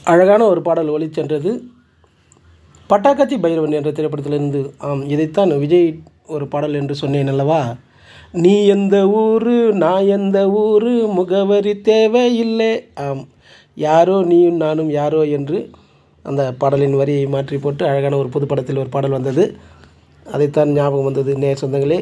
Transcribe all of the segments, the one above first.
அழகான ஒரு பாடல் ஒலிச்சென்றது பட்டாக்கத்தி பைரவன் என்ற திரைப்படத்திலிருந்து ஆம் இதைத்தான் விஜய் ஒரு பாடல் என்று சொன்னேன் அல்லவா நீ எந்த ஊரு நான் எந்த ஊரு முகவரி தேவையில்லை ஆம் யாரோ நீயும் நானும் யாரோ என்று அந்த பாடலின் வரியை மாற்றி போட்டு அழகான ஒரு புது படத்தில் ஒரு பாடல் வந்தது அதைத்தான் ஞாபகம் வந்தது நேர் சொந்தங்களே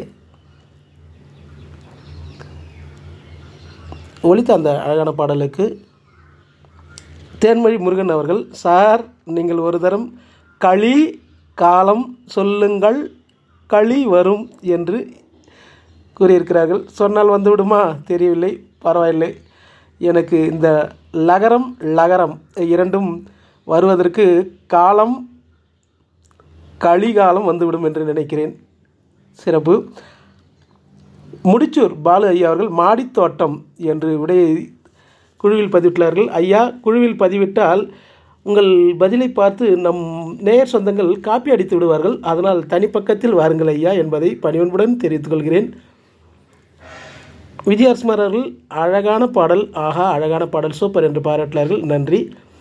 ஒலித்த அந்த அழகான பாடலுக்கு தேன்மொழி முருகன் அவர்கள் சார் நீங்கள் ஒரு தரம் களி காலம் சொல்லுங்கள் களி வரும் என்று கூறியிருக்கிறார்கள் சொன்னால் வந்துவிடுமா தெரியவில்லை பரவாயில்லை எனக்கு இந்த லகரம் லகரம் இரண்டும் வருவதற்கு காலம் கலிகாலம் வந்துவிடும் என்று நினைக்கிறேன் சிறப்பு முடிச்சூர் பாலு ஐயா அவர்கள் மாடித்தோட்டம் என்று விடையை குழுவில் பதிவிட்டுள்ளார்கள் ஐயா குழுவில் பதிவிட்டால் உங்கள் பதிலை பார்த்து நம் நேயர் சொந்தங்கள் காப்பி அடித்து விடுவார்கள் அதனால் தனிப்பக்கத்தில் வாருங்கள் ஐயா என்பதை பணிவன்புடன் தெரிவித்துக் கொள்கிறேன் விஜயகுமார் அவர்கள் அழகான பாடல் ஆஹா அழகான பாடல் சூப்பர் என்று பாராட்டினார்கள் நன்றி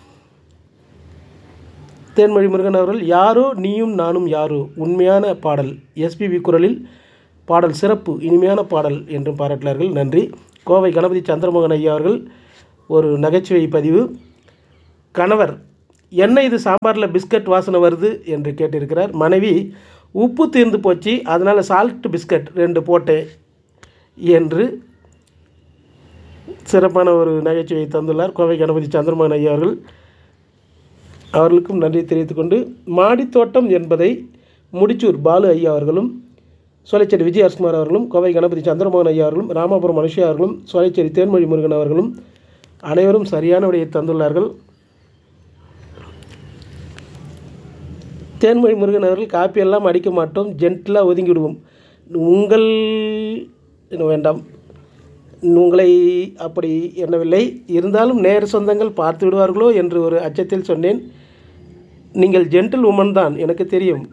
தேன்மொழி முருகன் அவர்கள் யாரோ நீயும் நானும் யாரோ உண்மையான பாடல் எஸ்பிபி குரலில் பாடல் சிறப்பு இனிமையான பாடல் என்றும் பாராட்டினார்கள் நன்றி கோவை கணபதி சந்திரமோகன் ஐயா அவர்கள் ஒரு நகைச்சுவை பதிவு கணவர் என்ன இது சாம்பாரில் பிஸ்கட் வாசனை வருது என்று கேட்டிருக்கிறார் மனைவி உப்பு தீர்ந்து போச்சு அதனால் சால்ட் பிஸ்கட் ரெண்டு போட்டேன் என்று சிறப்பான ஒரு நகைச்சுவையை தந்துள்ளார் கோவை கணபதி சந்திரமோகன் ஐயா அவர்கள் அவர்களுக்கும் நன்றி தெரிவித்துக்கொண்டு மாடித்தோட்டம் என்பதை முடிச்சூர் பாலு ஐயா அவர்களும் சோலைச்சேரி விஜயகுமார் அவர்களும் கோவை கணபதி சந்திரமோகன் ஐயா அவர்களும் ராமாபுரம் மனுஷியா அவர்களும் சோலைச்சேரி தேன்மொழி முருகன் அவர்களும் அனைவரும் சரியான விடையை தந்துள்ளார்கள் தேன்மொழி முருகன் அவர்கள் காப்பியெல்லாம் அடிக்க மாட்டோம் ஜென்டிலாக ஒதுங்கிவிடுவோம் உங்கள் இன்னும் வேண்டாம் உங்களை அப்படி எண்ணவில்லை இருந்தாலும் நேர் சொந்தங்கள் பார்த்து விடுவார்களோ என்று ஒரு அச்சத்தில் சொன்னேன் நீங்கள் ஜென்டில் உமன் தான் எனக்கு தெரியும்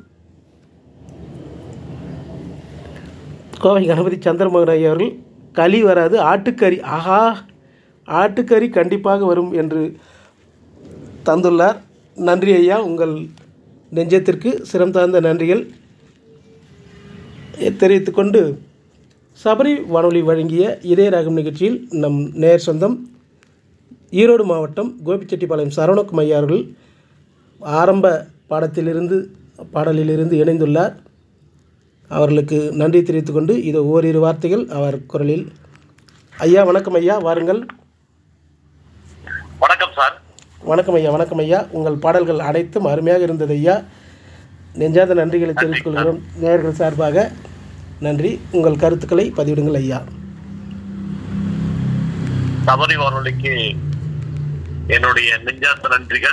கோவை கணபதி சந்திரமோகன் ஐயா அவர்கள் களி வராது ஆட்டுக்கறி ஆஹா ஆட்டுக்கறி கண்டிப்பாக வரும் என்று தந்துள்ளார் நன்றி ஐயா உங்கள் நெஞ்சத்திற்கு சிரம் தாழ்ந்த நன்றிகள் தெரிவித்துக்கொண்டு சபரி வானொலி வழங்கிய இதய ராகம் நிகழ்ச்சியில் நம் நேர் சொந்தம் ஈரோடு மாவட்டம் கோபிச்செட்டிப்பாளையம் சரவணக்குமார் ஐயா அவர்கள் ஆரம்ப பாடத்திலிருந்து பாடலிலிருந்து இணைந்துள்ளார் அவர்களுக்கு நன்றி தெரிவித்துக்கொண்டு இது ஓரிரு வார்த்தைகள் அவர் குரலில் ஐயா வணக்கம் ஐயா வாருங்கள் வணக்கம் சார் வணக்கம் ஐயா வணக்கம் ஐயா உங்கள் பாடல்கள் அனைத்தும் அருமையாக இருந்தது ஐயா நெஞ்சாத நன்றிகளை தெரிவித்துக் கொள்கிறோம் நேயர்கள் சார்பாக நன்றி உங்கள் கருத்துக்களை பதிவிடுங்கள் ஐயா சபரி வானொலிக்கு என்னுடைய நெஞ்சார்ந்த நன்றிகள்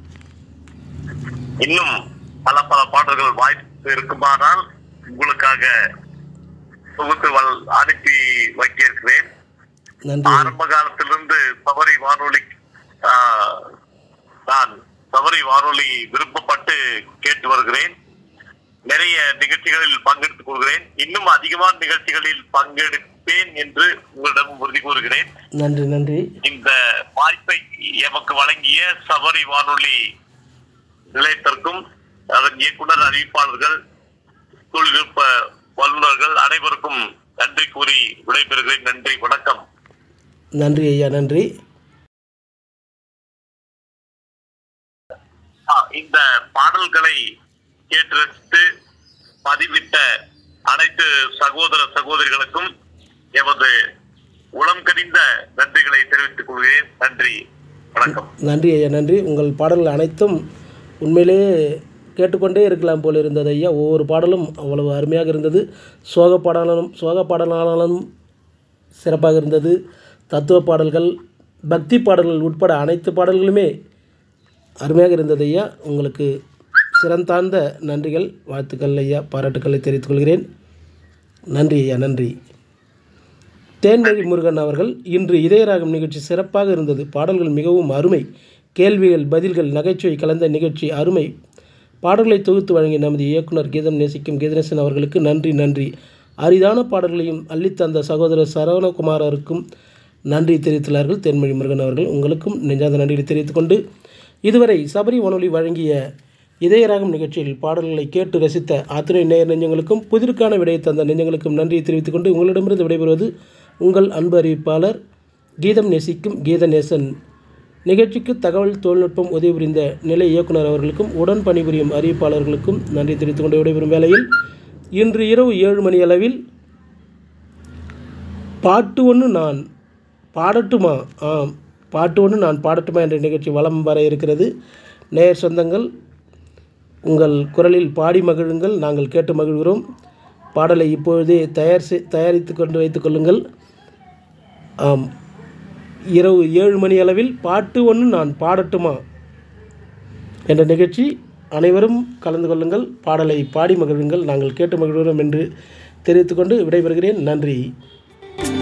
இன்னும் பல பல பாடல்கள் வாய்ப்பு இருக்குமானால் உங்களுக்காக தொகுத்து வல் அனுப்பி வைக்க இருக்கிறேன் நன்றி ஆரம்ப காலத்திலிருந்து சபரி வானொலி ஆஹ், நான் சபரி வானொலி விருப்பப்பட்டு கேட்டு வருகிறேன் நிறைய நிகழ்ச்சிகளில் பங்கெடுத்துக் கொள்கிறேன் இன்னும் அதிகமான நிகழ்ச்சிகளில் பங்கெடுப்பேன் என்று உங்களிடம் உறுதி கூறுகிறேன் நன்றி நன்றி இந்த வாய்ப்பை எமக்கு வழங்கிய சபரி வானொலி நிலையத்திற்கும் அதன் இயக்குனர் அறிவிப்பாளர்கள் தொழில்நுட்ப வல்லுநர்கள் அனைவருக்கும் நன்றி கூறி விடைபெறுகிறேன் நன்றி வணக்கம் நன்றி ஐயா நன்றி ஆ, இந்த பாடல்களை கேட்டு ரசித்து பதிவிட்ட அனைத்து சகோதர சகோதரிகளுக்கும் எமது உளம் கனிந்த நன்றிகளை தெரிவித்துக் கொள்கிறேன் நன்றி வணக்கம் நன்றி ஐயா நன்றி உங்கள் பாடல்கள் அனைத்தும் உண்மையிலேயே கேட்டுக்கொண்டே இருக்கலாம் போல் இருந்தது ஐயா ஒவ்வொரு பாடலும் அவ்வளவு அருமையாக இருந்தது சோக பாடலும் சோக பாடலானாலும் சிறப்பாக இருந்தது தத்துவ பாடல்கள் பக்தி பாடல்கள் உட்பட அனைத்து பாடல்களுமே அருமையாக இருந்தது ஐயா உங்களுக்கு சிறந்தாழ்ந்த நன்றிகள் வாழ்த்துக்கள் ஐயா பாராட்டுக்களை தெரிவித்துக் கொள்கிறேன் நன்றி ஐயா நன்றி தேன்மொழி முருகன் அவர்கள் இன்று இதயராகம் நிகழ்ச்சி சிறப்பாக இருந்தது பாடல்கள் மிகவும் அருமை கேள்விகள் பதில்கள் நகைச்சுவை கலந்த நிகழ்ச்சி அருமை பாடல்களை தொகுத்து வழங்கிய நமது இயக்குனர் கீதம் நேசிக்கும் கீதநேசன் அவர்களுக்கு நன்றி நன்றி அரிதான பாடல்களையும் அள்ளித்தந்த சகோதரர் சரவணகுமாரருக்கும் நன்றி தெரிவித்துள்ளார்கள் தேன்மொழி முருகன் அவர்கள் உங்களுக்கும் நெஞ்சார்ந்த நன்றியை தெரிவித்துக்கொண்டு இதுவரை சபரி வானொலி வழங்கிய இதயராகம் நிகழ்ச்சியில் பாடல்களை கேட்டு ரசித்த அத்துணை நேயர் நெஞ்சங்களுக்கும் புதிருக்கான விடையை தந்த நெஞ்சங்களுக்கும் நன்றியை தெரிவித்துக் கொண்டு உங்களிடமிருந்து விடைபெறுவது உங்கள் அன்பு அறிவிப்பாளர் கீதம் நேசிக்கும் கீதநேசன் நிகழ்ச்சிக்கு தகவல் தொழில்நுட்பம் உதவி புரிந்த நிலை இயக்குனர் அவர்களுக்கும் உடன் பணிபுரியும் அறிவிப்பாளர்களுக்கும் நன்றி தெரிவித்துக் கொண்டு விடைபெறும் வேளையில் இன்று இரவு ஏழு மணி அளவில் பாட்டு ஒன்று நான் பாடட்டுமா ஆம் பாட்டு ஒன்று நான் பாடட்டுமா என்ற நிகழ்ச்சி வலம் வர இருக்கிறது நேயர் சொந்தங்கள் உங்கள் குரலில் பாடி மகிழுங்கள் நாங்கள் கேட்டு மகிழ்கிறோம் பாடலை இப்பொழுதே தயார் செய் தயாரித்து கொண்டு வைத்துக் கொள்ளுங்கள் ஆம் இரவு ஏழு மணி அளவில் பாட்டு ஒன்று நான் பாடட்டுமா என்ற நிகழ்ச்சி அனைவரும் கலந்து கொள்ளுங்கள் பாடலை பாடி மகிழுங்கள் நாங்கள் கேட்டு மகிழ்கிறோம் என்று தெரிவித்துக்கொண்டு விடைபெறுகிறேன் நன்றி